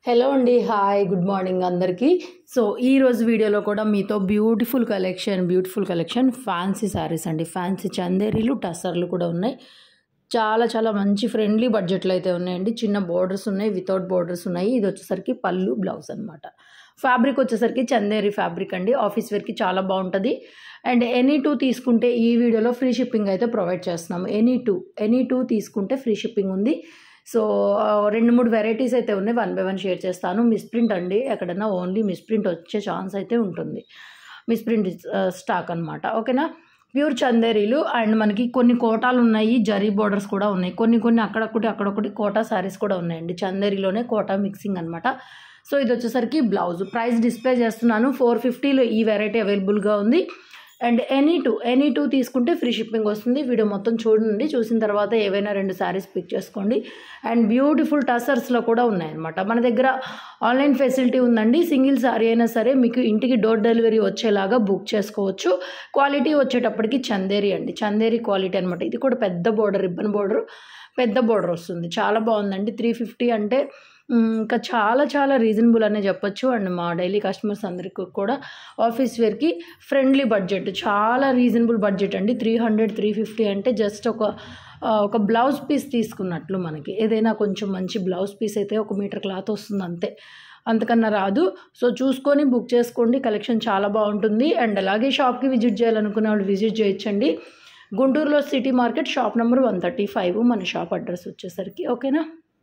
hello అండి hi good morning అందరికీ so ఈ రోజు వీడియోలో కూడా మీతో beautiful collection beautiful collection fancy sarees అండి ఫ్యాన్సీ చందేరీలు టసర్లు కూడా ఉన్నాయి చాలా చాలా మంచి ఫ్రెండ్లీ బడ్జెట్లో అయితే ఉన్నాయండి చిన్న బోర్డర్స్ ఉన్నాయి వితౌట్ బోర్డర్స్ ఉన్నాయి ఇది వచ్చేసరికి పళ్ళు బ్లౌజ్ అనమాట ఫ్యాబ్రిక్ వచ్చేసరికి చందేరి ఫ్యాబ్రిక్ అండి ఆఫీస్ వేర్కి చాలా బాగుంటుంది అండ్ ఎనీ టూ తీసుకుంటే ఈ వీడియోలో ఫ్రీ షిప్పింగ్ అయితే ప్రొవైడ్ చేస్తున్నాము ఎనీ టూ ఎనీ టూ తీసుకుంటే ఫ్రీ షిప్పింగ్ ఉంది సో ఆ, రెండు మూడు వెరైటీస్ అయితే ఉన్నాయి వన్ బై వన్ షేర్ చేస్తాను మిస్ప్రింట్ అండి ఎక్కడైనా ఓన్లీ మిస్ప్రింట్ వచ్చే ఛాన్స్ అయితే ఉంటుంది మిస్ప్రింట్ స్టాక్ అనమాట ఓకేనా ప్యూర్ చందేరీలు అండ్ మనకి కొన్ని కోటాలు ఉన్నాయి జరీ బోర్డర్స్ కూడా ఉన్నాయి కొన్ని కొన్ని అక్కడొకటి అక్కడొకటి కోటా శారీస్ కూడా ఉన్నాయండి చందేరీలోనే కోటా మిక్సింగ్ అనమాట సో ఇది వచ్చేసరికి బ్లౌజ్ ప్రైస్ డిస్ప్లే చేస్తున్నాను ఫోర్ ఫిఫ్టీలో ఈ వెరైటీ అవైలబుల్గా ఉంది and any two any two తీసుకుంటే ఫ్రీ షిప్పింగ్ వస్తుంది వీడియో మొత్తం చూడండి చూసిన తర్వాత ఏవైనా రెండు శారీస్ పిక్ చేసుకోండి అండ్ బ్యూటిఫుల్ టసర్స్లో కూడా ఉన్నాయన్నమాట మన దగ్గర ఆన్లైన్ ఫెసిలిటీ ఉందండి సింగిల్ శారీ అయినా సరే మీకు ఇంటికి డోర్ డెలివరీ వచ్చేలాగా బుక్ చేసుకోవచ్చు క్వాలిటీ వచ్చేటప్పటికి చందేరి అండి చందేరి క్వాలిటీ అనమాట ఇది కూడా పెద్ద బోర్డర్ రిబ్బన్ బోర్డర్ పెద్ద బోర్డర్ వస్తుంది చాలా బాగుందండి త్రీ ఫిఫ్టీ అంటే మ్, ఇంకా చాలా చాలా రీజనబుల్ అనే చెప్పొచ్చు అండ్ మా డైలీ కస్టమర్స్ అందరికీ కూడా ఆఫీస్ వేర్కి ఫ్రెండ్లీ బడ్జెట్ చాలా రీజనబుల్ బడ్జెట్ అండి త్రీ హండ్రెడ్ త్రీ ఫిఫ్టీ అంటే జస్ట్ ఒక ఆ, ఒక బ్లౌజ్ పీస్ తీసుకున్నట్లు మనకి ఏదైనా కొంచెం మంచి బ్లౌజ్ పీస్ అయితే ఒక మీటర్ క్లాత్ వస్తుంది అంతే అంతకన్నా రాదు సో చూసుకొని బుక్ చేసుకోండి కలెక్షన్ చాలా బాగుంటుంది అండ్ అలాగే షాప్కి విజిట్ చేయాలనుకున్న వాళ్ళు విజిట్ చేయొచ్చండి గుంటూరులో city market shop number one thirty five మన షాప్ అడ్రస్ వచ్చేసరికి ఓకేనా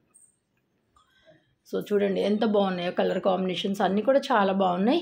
సో చూడండి ఎంత బాగున్నాయో కలర్ కాంబినేషన్స్ అన్నీ కూడా చాలా బాగున్నాయి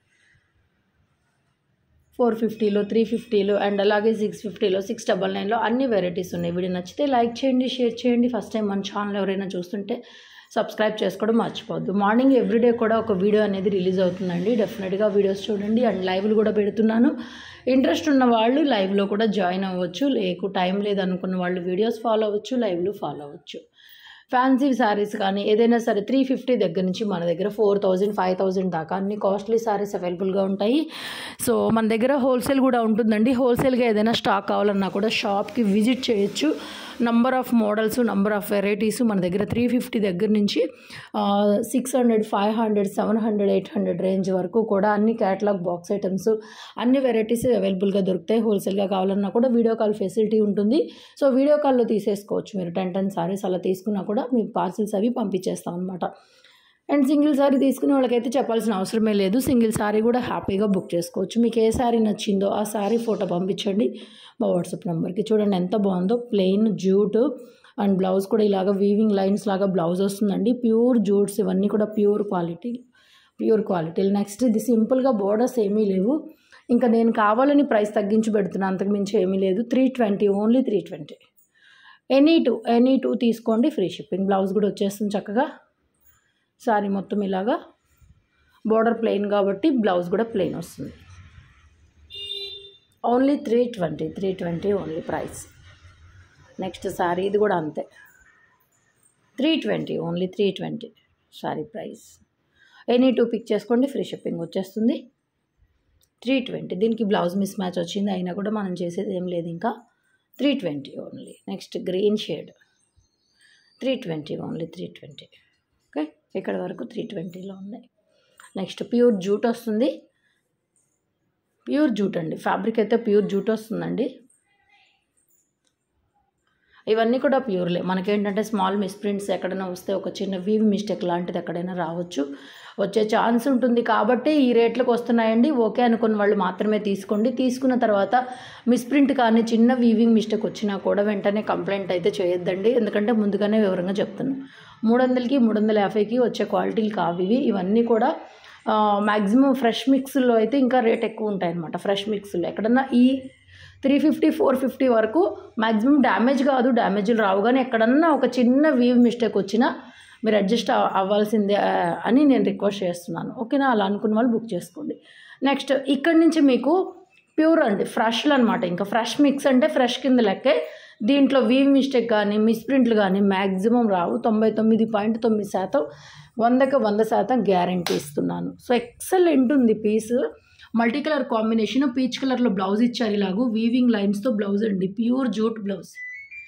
ఫోర్ ఫిఫ్టీలో త్రీ ఫిఫ్టీలో అండ్ అలాగే సిక్స్ ఫిఫ్టీలో సిక్స్ డబల్ నైన్లో అన్ని వెరైటీస్ ఉన్నాయి వీడియో నచ్చితే లైక్ చేయండి షేర్ చేయండి ఫస్ట్ టైం మన ఛానల్ ఎవరైనా చూస్తుంటే సబ్స్క్రైబ్ చేసుకోవడం మర్చిపోవద్దు మార్నింగ్ ఎవ్రీడే కూడా ఒక వీడియో అనేది రిలీజ్ అవుతుందండి డెఫినెట్గా వీడియోస్ చూడండి అండ్ లైవ్లు కూడా పెడుతున్నాను ఇంట్రెస్ట్ ఉన్న వాళ్ళు లైవ్లో కూడా జాయిన్ అవ్వచ్చు లేకు టైం లేదనుకున్న వాళ్ళు వీడియోస్ ఫాలో అవ్వచ్చు లైవ్లు ఫాలో అవ్వచ్చు ఫ్యాన్సీ శారీస్ కానీ ఏదైనా సరే త్రీ ఫిఫ్టీ దగ్గర నుంచి మన దగ్గర ఫోర్ థౌజండ్ ఫైవ్ థౌజండ్ దాకా అన్ని కాస్ట్లీ శారీస్ అవైలబుల్గా ఉంటాయి సో మన దగ్గర హోల్సేల్ కూడా ఉంటుందండి హోల్సేల్గా ఏదైనా స్టాక్ కావాలన్నా కూడా షాప్కి విజిట్ చేయొచ్చు number of models number of varieties మన దగ్గర త్రీ ఫిఫ్టీ దగ్గర నుంచి six hundred five hundred seven hundred eight hundred range వరకు కూడా అన్ని క్యాటలాగ్ బాక్స్ ఐటమ్స్ అన్ని వెరైటీస్ అవైలబుల్గా దొరుకుతాయి హోల్సేల్గా కావాలన్నా కూడా వీడియో కాల్ ఫెసిలిటీ ఉంటుంది సో వీడియో కాల్లో తీసేసుకోవచ్చు మీరు టెన్ టెన్ సారీస్ అలా తీసుకున్నా కూడా మీ పార్సిల్స్ అవి పంపించేస్తాం అనమాట అండ్ సింగిల్ సారీ తీసుకునే వాళ్ళకైతే చెప్పాల్సిన అవసరమే లేదు సింగిల్ సారీ కూడా హ్యాపీగా బుక్ చేసుకోవచ్చు మీకు ఏ సారీ నచ్చిందో ఆ సారీ ఫోటో పంపించండి మా వాట్సాప్ నెంబర్కి చూడండి ఎంత బాగుందో ప్లెయిన్ జూట్ అండ్ బ్లౌజ్ కూడా ఇలాగ వీవింగ్ లైన్స్ లాగా బ్లౌజ్ వస్తుందండి ప్యూర్ జూట్స్ ఇవన్నీ కూడా pure quality pure quality next ఇది సింపుల్గా బోర్డర్స్ ఏమీ లేవు ఇంకా నేను కావాలని ప్రైస్ తగ్గించి పెడుతున్నాను అంతకు మించి ఏమీ లేదు three twenty only three twenty any two any two తీసుకోండి ఫ్రీ షిప్పింగ్ బ్లౌజ్ కూడా వచ్చేస్తుంది చక్కగా సారీ మొత్తం ఇలాగా బోర్డర్ ప్లెయిన్ కాబట్టి బ్లౌజ్ కూడా ప్లెయిన్ వస్తుంది only three twenty three twenty only price next saree ఇది కూడా అంతే three twenty only three twenty saree price any two pick చేసుకోండి ఫ్రీ షిప్పింగ్ వచ్చేస్తుంది త్రీ ట్వంటీ దీనికి బ్లౌజ్ మిస్ మ్యాచ్ వచ్చింది అయినా కూడా మనం చేసేది ఏం లేదు ఇంకా three twenty only next green shade three twenty only three twenty okay ఇక్కడ వరకు త్రీ ట్వంటీలో ఉన్నాయి నెక్స్ట్ ప్యూర్ జూట్ వస్తుంది ప్యూర్ జూట్ అండి ఫ్యాబ్రిక్ అయితే ప్యూర్ జూట్ వస్తుందండి ఇవన్నీ కూడా ప్యూర్లే మనకేంటంటే స్మాల్ మిస్ప్రింట్స్ ఎక్కడైనా వస్తే ఒక చిన్న వీవ్ మిస్టేక్ లాంటిది ఎక్కడైనా రావచ్చు వచ్చే ఛాన్స్ ఉంటుంది కాబట్టి ఈ రేట్లకు వస్తున్నాయండి ఓకే అనుకున్న వాళ్ళు మాత్రమే తీసుకోండి తీసుకున్న తర్వాత మిస్ప్రింట్ కానీ చిన్న వీవింగ్ మిస్టేక్ వచ్చినా కూడా వెంటనే కంప్లైంట్ అయితే చేయొద్దండి ఎందుకంటే ముందుగానే వివరంగా చెప్తున్నాను మూడు వందలకి మూడు వందల యాభైకి వచ్చే క్వాలిటీలు కావు ఇవి ఇవన్నీ కూడా మ్యాక్సిమం ఫ్రెష్ మిక్స్లో అయితే ఇంకా రేట్ ఎక్కువ ఉంటాయి అన్నమాట ఫ్రెష్ మిక్స్లో ఎక్కడన్నా ఈ త్రీ ఫిఫ్టీ ఫోర్ ఫిఫ్టీ వరకు మ్యాక్సిమం డ్యామేజ్ కాదు డ్యామేజ్లు రావు కానీ ఎక్కడన్నా ఒక చిన్న వీవ్ మిస్టేక్ వచ్చినా మీరు అడ్జస్ట్ అవ్- అవ్వాల్సిందే ఆ, అని నేను రిక్వెస్ట్ చేస్తున్నాను ఓకేనా అలా అనుకున్న వాళ్ళు బుక్ చేసుకోండి నెక్స్ట్ ఇక్కడి నుంచి మీకు ప్యూర్ అండి ఫ్రెష్లు అనమాట ఇంకా ఫ్రెష్ మిక్స్ అంటే ఫ్రెష్ కింద లెక్కే దీంట్లో వీవ్ మిస్టేక్ కానీ మిస్ప్రింట్లు కానీ మ్యాక్సిమం రావు తొంభై తొమ్మిది పాయింట్ తొమ్మిది శాతం వందకు వంద శాతం గ్యారంటీ ఇస్తున్నాను సో ఎక్సలెంట్ ఉంది piece multi colour combination peach కలర్లో బ్లౌజ్ ఇచ్చారు ఇలాగూ వీవింగ్ లైన్స్తో బ్లౌజ్ అండి pure jute blouse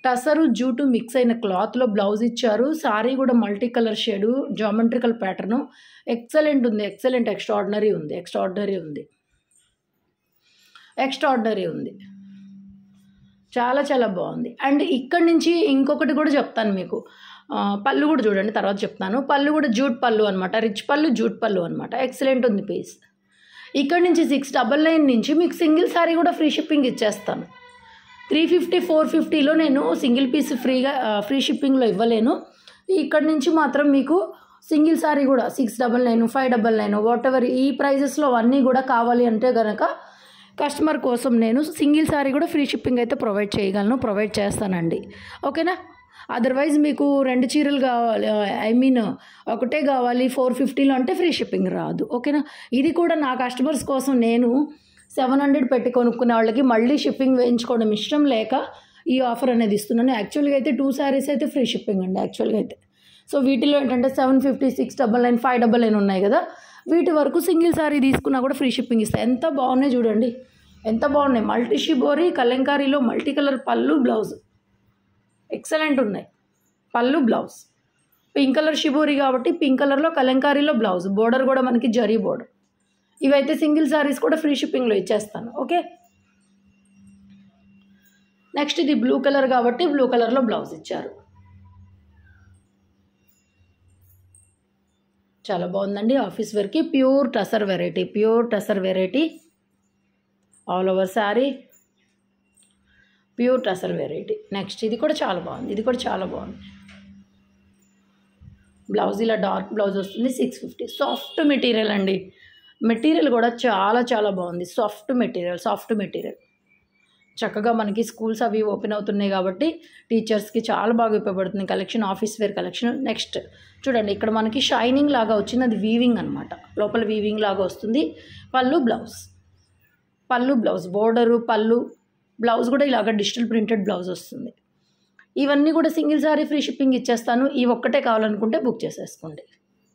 tussar jute mix అయిన క్లాత్లో బ్లౌజ్ ఇచ్చారు సారీ కూడా multi colour shade geometrical pattern excellent ఉంది ఎక్సలెంట్ ఎక్స్ట్రాడినరీ ఉంది ఎక్స్ట్రాడినరీ ఉంది ఎక్స్ట్రాడినరీ ఉంది చాలా చాలా బాగుంది అండ్ ఇక్కడి నుంచి ఇంకొకటి కూడా చెప్తాను మీకు ఆ, పళ్ళు కూడా చూడండి తర్వాత చెప్తాను పళ్ళు కూడా జూట్ పళ్ళు అనమాట రిచ్ పళ్ళు జూట్ పళ్ళు అనమాట ఎక్సలెంట్ ఉంది పీస్ ఇక్కడ నుంచి సిక్స్ డబల్ నైన్ నుంచి మీకు సింగిల్ సారీ కూడా ఫ్రీ షిప్పింగ్ ఇచ్చేస్తాను త్రీ ఫిఫ్టీ ఫోర్ ఫిఫ్టీలో నేను సింగిల్ పీస్ ఫ్రీగా ఫ్రీ షిప్పింగ్లో ఇవ్వలేను ఇక్కడ నుంచి మాత్రం మీకు సింగిల్ సారీ కూడా six double nine five double nine whatever ఈ ప్రైజెస్లో అన్నీ కూడా కావాలి అంటే కనుక కస్టమర్ కోసం నేను సింగిల్ సారీ కూడా ఫ్రీ షిప్పింగ్ అయితే ప్రొవైడ్ చేయగలను ప్రొవైడ్ చేస్తానండి ఓకేనా అదర్వైజ్ మీకు రెండు చీరలు కావాలి ఐ మీన్ ఒకటే కావాలి ఫోర్ ఫిఫ్టీలో అంటే ఫ్రీ షిప్పింగ్ రాదు ఓకేనా ఇది కూడా నా కస్టమర్స్ కోసం నేను సెవెన్ హండ్రెడ్ పెట్టి కొనుక్కునే వాళ్ళకి మళ్ళీ షిప్పింగ్ వేయించుకోవడం ఇష్టం లేక ఈ ఆఫర్ అనేది ఇస్తున్నాను యాక్చువల్గా అయితే టూ శారీస్ అయితే ఫ్రీ షిప్పింగ్ అండి యాక్చువల్గా అయితే సో వీటిలో ఏంటంటే seven fifty six double nine five double nine ఉన్నాయి కదా వీటి వరకు సింగిల్ సారీ తీసుకున్నా కూడా ఫ్రీ షిప్పింగ్ ఇస్తాయి ఎంత బాగున్నాయి చూడండి ఎంత బాగున్నాయి మల్టీ షిబోరి కలంకారీలో మల్టీ కలర్ పళ్ళు బ్లౌజ్ ఎక్సలెంట్ ఉన్నాయి పళ్ళు బ్లౌజ్ పింక్ కలర్ షిబోరి కాబట్టి పింక్ కలర్లో కలంకారీలో బ్లౌజ్ బోర్డర్ కూడా మనకి జరీ బోర్డర్ ఇవైతే సింగిల్ సారీస్ కూడా ఫ్రీ షిప్పింగ్లో ఇచ్చేస్తాను ఓకే నెక్స్ట్ ఇది బ్లూ కలర్ కాబట్టి బ్లూ కలర్లో బ్లౌజ్ ఇచ్చారు చాలా బాగుందండి ఆఫీస్ వేర్కి pure tussar variety pure tussar variety all over saree pure tussar variety next ఇది కూడా చాలా బాగుంది ఇది కూడా చాలా బాగుంది బ్లౌజ్ ఇలా డార్క్ బ్లౌజ్ వస్తుంది సిక్స్ ఫిఫ్టీ సాఫ్ట్ మెటీరియల్ అండి మెటీరియల్ కూడా చాలా చాలా బాగుంది సాఫ్ట్ మెటీరియల్ సాఫ్ట్ మెటీరియల్ చక్కగా మనకి స్కూల్స్ అవి ఓపెన్ అవుతున్నాయి కాబట్టి టీచర్స్కి చాలా బాగా ఉపయోగపడుతుంది collection office wear collection next చూడండి ఇక్కడ మనకి షైనింగ్ లాగా వచ్చింది అది వీవింగ్ అనమాట లోపల వీవింగ్ లాగా వస్తుంది పళ్ళు బ్లౌజ్ పళ్ళు బ్లౌజ్ బోర్డరు పళ్ళు బ్లౌజ్ కూడా ఇలాగ డిజిటల్ ప్రింటెడ్ బ్లౌజ్ వస్తుంది ఇవన్నీ కూడా సింగిల్ సారీ ఫ్రీ షిప్పింగ్ ఇచ్చేస్తాను ఈ ఒక్కటే కావాలనుకుంటే బుక్ చేసేసుకోండి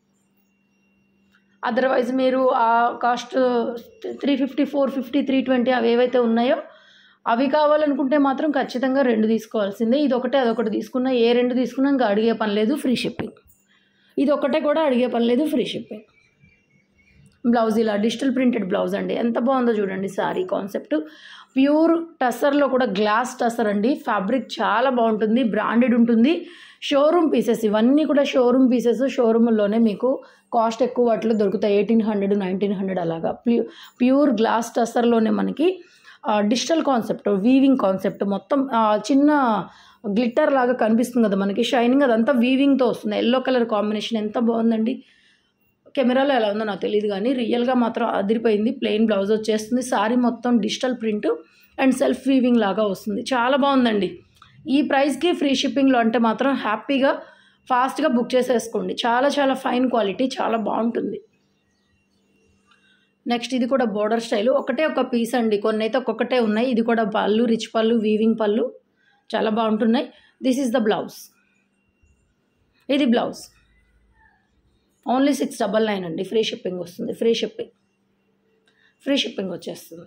అదర్వైజ్ మీరు ఆ cost three fifty four fifty three twenty అవి ఏవైతే ఉన్నాయో అవి కావాలనుకుంటే మాత్రం ఖచ్చితంగా రెండు తీసుకోవాల్సిందే ఇది ఒకటే అదొకటి తీసుకున్నా ఏ రెండు తీసుకున్నా ఇంకా అడిగే పని లేదు ఫ్రీ షిప్పింగ్ ఇది ఒకటే కూడా అడిగే పని లేదు ఫ్రీ షిప్పింగ్ బ్లౌజ్ ఇలా డిజిటల్ ప్రింటెడ్ బ్లౌజ్ అండి ఎంత బాగుందో చూడండి సారీ కాన్సెప్ట్ ప్యూర్ టసర్లో కూడా గ్లాస్ టసర్ అండి ఫ్యాబ్రిక్ చాలా బాగుంటుంది బ్రాండెడ్ ఉంటుంది షోరూమ్ పీసెస్ ఇవన్నీ కూడా షోరూమ్ పీసెస్ షోరూమ్లోనే మీకు కాస్ట్ ఎక్కువ వాటిలో దొరుకుతాయి ఎయిటీన్ హండ్రెడ్ నైన్టీన్ హండ్రెడ్ అలాగా ప్యూ ప్యూర్ గ్లాస్ టసర్లోనే మనకి డిజిటల్ కాన్సెప్ట్ వీవింగ్ కాన్సెప్ట్ మొత్తం ఆ, చిన్న గ్లిట్టర్ లాగా కనిపిస్తుంది కదా మనకి షైనింగ్ అదంతా వీవింగ్తో వస్తుంది ఎల్లో కలర్ కాంబినేషన్ ఎంత బాగుందండి కెమెరాలో ఎలా ఉందో నాకు తెలియదు కానీ రియల్గా మాత్రం అదిరిపోయింది ప్లెయిన్ బ్లౌజ్ వచ్చేస్తుంది సారీ మొత్తం digital print and self weaving లాగా వస్తుంది చాలా బాగుందండి ఈ ప్రైస్కి ఫ్రీ షిప్పింగ్లో అంటే మాత్రం హ్యాపీగా ఫాస్ట్గా బుక్ చేసేసుకోండి చాలా చాలా ఫైన్ క్వాలిటీ చాలా బాగుంటుంది నెక్స్ట్ ఇది కూడా బోర్డర్ స్టైల్ ఒకటే ఒక పీస్ అండి కొన్ని అయితే ఒక్కొక్కటే ఉన్నాయి ఇది కూడా పళ్ళు రిచ్ పళ్ళు వీవింగ్ పళ్ళు చాలా బాగుంటున్నాయి దిస్ ఈజ్ ద బ్లౌజ్ ఇది blouse only six double nine అండి ఫ్రీ షిప్పింగ్ వస్తుంది ఫ్రీ షిప్పింగ్ ఫ్రీ షిప్పింగ్ వచ్చేస్తుంది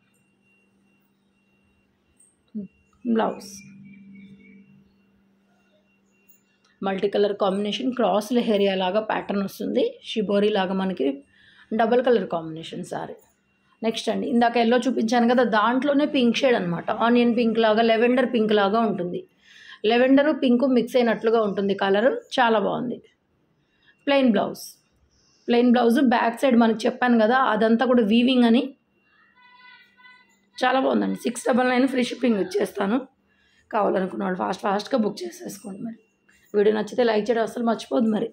blouse multi colour combination cross leheriya లాగా ప్యాటర్న్ వస్తుంది షిబోరి లాగా మనకి double colour combination saree next అండి ఇందాక ఎల్లో చూపించాను కదా దాంట్లోనే పింక్ షేడ్ అనమాట ఆనియన్ పింక్ లాగా లెవెండర్ పింక్ లాగా ఉంటుంది లెవెండరు పింక్ మిక్స్ అయినట్లుగా ఉంటుంది కలర్ చాలా బాగుంది plain blouse plain blouse back side మనకి చెప్పాను కదా అదంతా కూడా వీవింగ్ అని చాలా బాగుందండి six double nine free shipping ఇచ్చేస్తాను కావాలనుకున్న వాళ్ళు ఫాస్ట్ ఫాస్ట్గా బుక్ చేసేసుకోండి మరి వీడియో నచ్చితే లైక్ చేయడం అసలు మర్చిపోదు మరి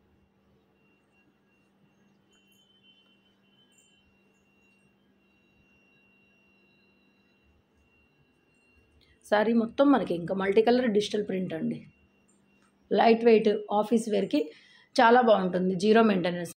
సారీ మొత్తం మనకి ఇంకా మల్టీ కలర్ డిజిటల్ ప్రింట్ అండి లైట్ వెయిట్ ఆఫీస్ వేర్కి చాలా బాగుంటుంది జీరో మెయింటెనెన్స్